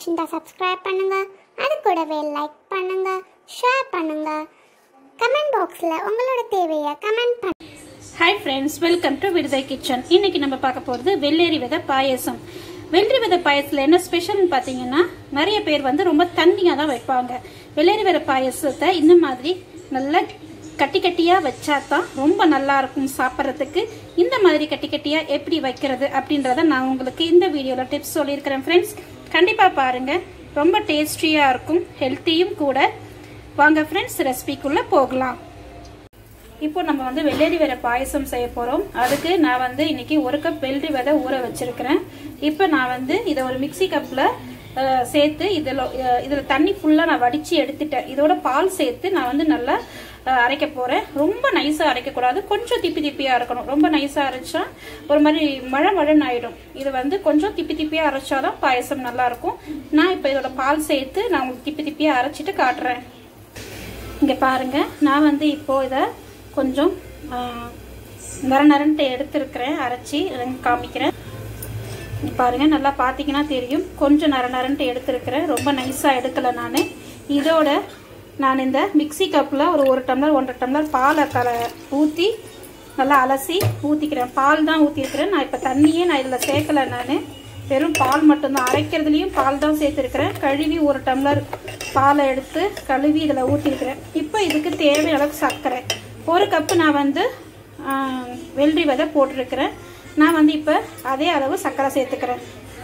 பிடிச்சிருந்தா சப்ஸ்கிரைப் பண்ணுங்க அது கூடவே லைக் பண்ணுங்க ஷேர் பண்ணுங்க கமெண்ட் பாக்ஸில் உங்களோட தேவையை கமெண்ட் பண்ணுங்க ஹாய் ஃப்ரெண்ட்ஸ் வெல்கம் டு விடுதை கிச்சன் இன்னைக்கு நம்ம பார்க்க போகிறது வெள்ளேரி விதை பாயசம் வெள்ளரி விதை பாயசத்தில் என்ன ஸ்பெஷல்னு பார்த்தீங்கன்னா நிறைய பேர் வந்து ரொம்ப தண்ணியாக தான் வைப்பாங்க வெள்ளரி விதை பாயசத்தை இந்த மாதிரி நல்லா கட்டி கட்டியாக வச்சா தான் ரொம்ப நல்லா இருக்கும் சாப்பிட்றதுக்கு இந்த மாதிரி கட்டி கட்டியாக எப்படி வைக்கிறது அப்படின்றத நான் உங்களுக்கு இந்த வீடியோவில் டிப்ஸ் சொல்லியிருக்கிறேன் ஃப்ரெண்ட்ஸ் கண்டிப்பாக பாருங்கள் ரொம்ப டேஸ்டியாக இருக்கும் ஹெல்த்தியும் கூட வாங்க ஃப்ரெண்ட்ஸ் ரெசிபிக்குள்ளே போகலாம் இப்போ நம்ம வந்து வெள்ளரி விதை பாயசம் செய்ய போகிறோம் அதுக்கு நான் வந்து இன்னைக்கு ஒரு கப் வெள்ளரி விதை ஊற வச்சிருக்கிறேன் இப்போ நான் வந்து இதை ஒரு மிக்சி கப்பில் சேர்த்து இதில் இதில் தண்ணி ஃபுல்லாக நான் வடித்து எடுத்துட்டேன் இதோட பால் சேர்த்து நான் வந்து நல்லா அஹ், அரைக்க போகிறேன் ரொம்ப நைஸாக அரைக்கக்கூடாது கொஞ்சம் திப்பி திப்பியாக இருக்கணும் ரொம்ப நைஸாக அரைச்சா ஒரு மாதிரி மழை மழைன்னு ஆயிடும் இது வந்து கொஞ்சம் திப்பி திப்பியாக அரைச்சாதான் பாயசம் நல்லா இருக்கும் நான் இப்போ இதோட பால் சேர்த்து நான் உங்களுக்கு திப்பி திப்பியாக அரைச்சிட்டு காட்டுறேன் இங்கே பாருங்க நான் வந்து இப்போ இதை கொஞ்சம் ஆ, நர நரன்ட்டு எடுத்துருக்கிறேன் அரைச்சி எனக்கு காமிக்கிறேன் இங்க பாருங்க நல்லா பார்த்தீங்கன்னா தெரியும் கொஞ்சம் நர நரன்ட்டு எடுத்துருக்கிறேன் ரொம்ப நைஸாக எடுக்கலை நான் இதோட நான் இந்த மிக்ஸி கப்பில் ஒரு ஒரு டம்ளர் ஒன்றரை டம்ளர் பாலை கல ஊற்றி நல்லா அலசி ஊற்றிக்கிறேன் பால் தான் ஊற்றிருக்கிறேன் நான் இப்போ தண்ணியே நான் இதில் சேர்க்கலை நான் வெறும் பால் மட்டும்தான் அரைக்கிறதுலையும் பால் தான் சேர்த்துருக்கிறேன் கழுவி ஒரு டம்ளர் பாலை எடுத்து கழுவி இதில் ஊற்றிருக்கிறேன் இப்போ இதுக்கு தேவையான அளவுக்கு சர்க்கரை ஒரு கப்பு நான் வந்து ஆஹ், வெள்ளரி விதை போட்டிருக்கிறேன் நான் வந்து இப்போ அதே அளவு சர்க்கரை சேர்த்துக்கிறேன்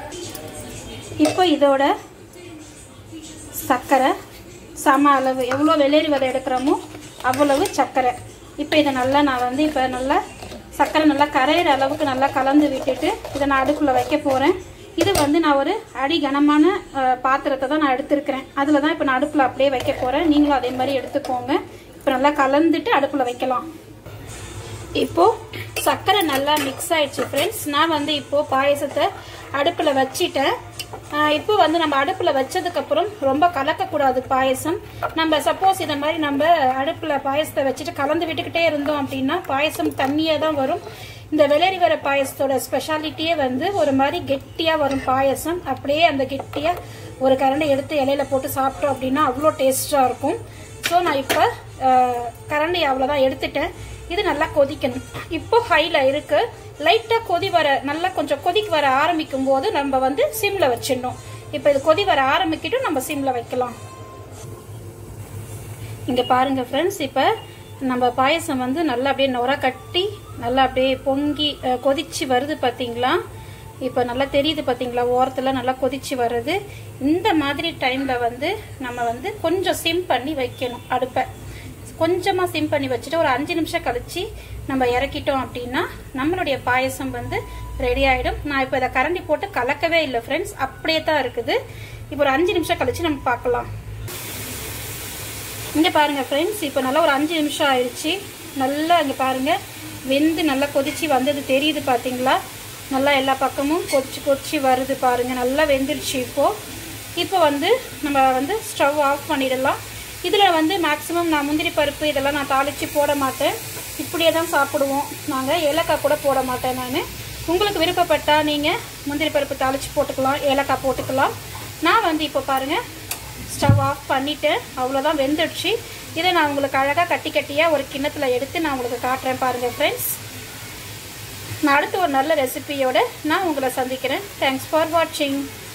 இப்போ இதோட சர்க்கரை சம அளவு எவ்வளோ வெள்ளரி விதை எடுக்கிறோமோ அவ்வளவு சர்க்கரை இப்போ இதை நல்லா நான் வந்து இப்போ நல்லா சர்க்கரை நல்லா கரையிற அளவுக்கு நல்லா கலந்து விட்டுட்டு இதை நான் அடுப்பில் வைக்க போகிறேன் இது வந்து நான் ஒரு அடி கனமான அஹ், பாத்திரத்தை தான் நான் எடுத்திருக்கிறேன் அதில் தான் இப்போ நான் அடுப்பில் அப்படியே வைக்க போகிறேன் நீங்களும் அதே மாதிரி எடுத்துக்கோங்க இப்போ நல்லா கலந்துட்டு அடுப்பில் வைக்கலாம் இப்போ சர்க்கரை நல்லா மிக்ஸ் ஆயிடுச்சு ஃப்ரெண்ட்ஸ் நான் வந்து இப்போ பாயசத்தை அடுப்பில் வச்சிட்டேன் ஆஹ் இப்போ வந்து நம்ம அடுப்பில் வச்சதுக்கப்புறம் ரொம்ப கலக்கக்கூடாது பாயசம் நம்ம சப்போஸ் இதை மாதிரி நம்ம அடுப்பில் பாயசத்தை வச்சுட்டு கலந்து விட்டுக்கிட்டே இருந்தோம் அப்படின்னா பாயசம் தண்ணியாக தான் வரும் இந்த வெள்ளரி வர பாயசத்தோட ஸ்பெஷாலிட்டியே வந்து ஒரு மாதிரி கெட்டியாக வரும் பாயசம் அப்படியே அந்த கெட்டியாக ஒரு கரண்டை எடுத்து இலையில போட்டு சாப்பிட்டோம் அப்படின்னா அவ்வளோ டேஸ்ட்டாக இருக்கும் ஸோ நான் இப்போ கரண்டி அவ்வளோதான் எடுத்துட்டேன் இது நல்லா கொதிக்கணும் இப்போ ஹைல இருக்கு லைட்டாக கொதி வர நல்லா கொஞ்சம் கொதிக்கு வர ஆரம்பிக்கும் போது நம்ம வந்து சிம்ல வச்சிடணும் இப்போ இது கொதி வர ஆரம்பிக்கிட்டும் நம்ம சிம்ல வைக்கலாம் இங்க பாருங்க ஃப்ரெண்ட்ஸ் இப்போ நம்ம பாயசம் வந்து நல்லா அப்படியே நொர கட்டி நல்லா அப்படியே பொங்கி அஹ், கொதிச்சு வருது பாத்தீங்களா இப்போ நல்லா தெரியுது பாத்தீங்களா ஓரத்துல நல்லா கொதிச்சு வருது இந்த மாதிரி டைம்ல வந்து நம்ம வந்து கொஞ்சம் சிம் பண்ணி வைக்கணும் அடுப்பை கொஞ்சமா சிம் பண்ணி வச்சுட்டு ஒரு அஞ்சு நிமிஷம் கழிச்சு நம்ம இறக்கிட்டோம் அப்படின்னா நம்மளுடைய பாயசம் வந்து ரெடி ஆயிடும் நான் இப்போ இதை கரண்டி போட்டு கலக்கவே இல்லை ஃப்ரெண்ட்ஸ் அப்படியே தான் இருக்குது இப்போ ஒரு அஞ்சு நிமிஷம் கழிச்சு நம்ம பார்க்கலாம் இங்க பாருங்க ஃப்ரெண்ட்ஸ் இப்போ நல்லா ஒரு அஞ்சு நிமிஷம் ஆயிடுச்சு நல்லா இங்க பாருங்க வெந்து நல்லா கொதிச்சு வந்தது தெரியுது பாத்தீங்களா நல்லா எல்லா பக்கமும் கொதிச்சு கொதிச்சு வருது பாருங்க நல்லா வெந்துருச்சு இப்போ இப்போ வந்து நம்ம வந்து ஸ்டவ் ஆஃப் பண்ணிடலாம் இதில் வந்து மேக்ஸிமம் நான் முந்திரி பருப்பு இதெல்லாம் நான் தாளித்து போட மாட்டேன் இப்படியே தான் சாப்பிடுவோம் நாங்கள் ஏலக்காய் கூட போட மாட்டேன் நான் உங்களுக்கு விருப்பப்பட்டால் நீங்கள் முந்திரி பருப்பு தாளித்து போட்டுக்கலாம் ஏலக்காய் போட்டுக்கலாம் நான் வந்து இப்போ பாருங்கள் ஸ்டவ் ஆஃப் பண்ணிட்டேன் அவ்வளோதான் வெந்துடுச்சு இதை நான் உங்களுக்கு அழகாக கட்டி கட்டியாக ஒரு கிண்ணத்தில் எடுத்து நான் உங்களுக்கு காட்டுறேன் பாருங்கள் ஃப்ரெண்ட்ஸ் நான் அடுத்து ஒரு நல்ல ரெசிபியோட நான் உங்களை சந்திக்கிறேன் தேங்க்ஸ் ஃபார் வாட்சிங்